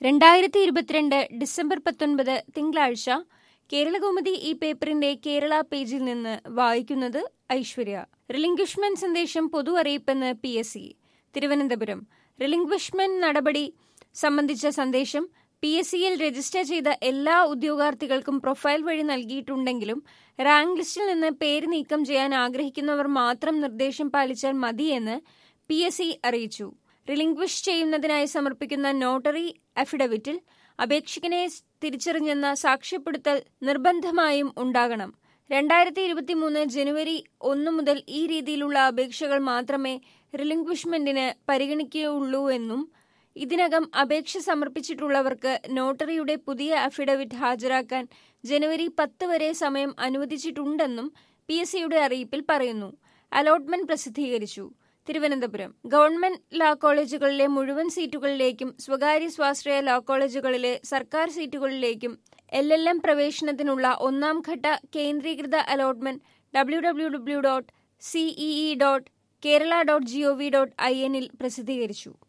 രണ്ടായിരത്തി ഇരുപത്തിരണ്ട് ഡിസംബർ പത്തൊൻപത് തിങ്കളാഴ്ച കേരളകൗമുദി ഈ പേപ്പറിന്റെ കേരള പേജിൽ നിന്ന് വായിക്കുന്നത് ഐശ്വര്യ റിലിംഗ്വിഷ്മെന്റ് സന്ദേശം പൊതു അറിയിപ്പെന്ന് P S C Thiruvananthapuram relinquishment നടപടി സംബന്ധിച്ച സന്ദേശം പി എസ് സിയിൽ രജിസ്റ്റർ ചെയ്ത എല്ലാ ഉദ്യോഗാർത്ഥികൾക്കും പ്രൊഫൈൽ വഴി നൽകിയിട്ടുണ്ടെങ്കിലും റാങ്ക് ലിസ്റ്റിൽ നിന്ന് പേര് നീക്കം ചെയ്യാൻ ആഗ്രഹിക്കുന്നവർ മാത്രം നിർദ്ദേശം പാലിച്ചാൽ മതിയെന്ന് പി എസ് സി അറിയിച്ചു റിലിംഗ്വിഷ് ചെയ്യുന്നതിനായി സമർപ്പിക്കുന്ന നോട്ടറി അഫിഡവിറ്റിൽ അപേക്ഷകനെ തിരിച്ചറിഞ്ഞെന്ന സാക്ഷ്യപ്പെടുത്തൽ നിർബന്ധമായും ഉണ്ടാകണം രണ്ടായിരത്തി ഇരുപത്തിമൂന്ന് ജനുവരി ഒന്ന് മുതൽ ഈ രീതിയിലുള്ള അപേക്ഷകൾ മാത്രമേ റിലിംഗ്വിഷ്മെന്റിന് പരിഗണിക്കുകയുള്ളൂ എന്നും ഇതിനകം അപേക്ഷ സമർപ്പിച്ചിട്ടുള്ളവർക്ക് നോട്ടറിയുടെ പുതിയ അഫിഡവിറ്റ് ഹാജരാക്കാൻ ജനുവരി പത്ത് വരെ സമയം അനുവദിച്ചിട്ടുണ്ടെന്നും പി എസ് സിയുടെ അറിയിപ്പിൽ പറയുന്നു അലോട്ട്മെന്റ് പ്രസിദ്ധീകരിച്ചു തിരുവനന്തപുരം ഗവൺമെന്റ് ലാ കോളേജുകളിലെ മുഴുവൻ സീറ്റുകളിലേക്കും സ്വകാര്യ സ്വാശ്രയ ലാ കോളേജുകളിലെ സർക്കാർ സീറ്റുകളിലേക്കും എൽ എൽ എം പ്രവേശനത്തിനുള്ള ഒന്നാം ഘട്ട കേന്ദ്രീകൃത allotment W W W dot C E E dot Kerala dot G O V dot I എന്നിൽ പ്രസിദ്ധീകരിച്ചു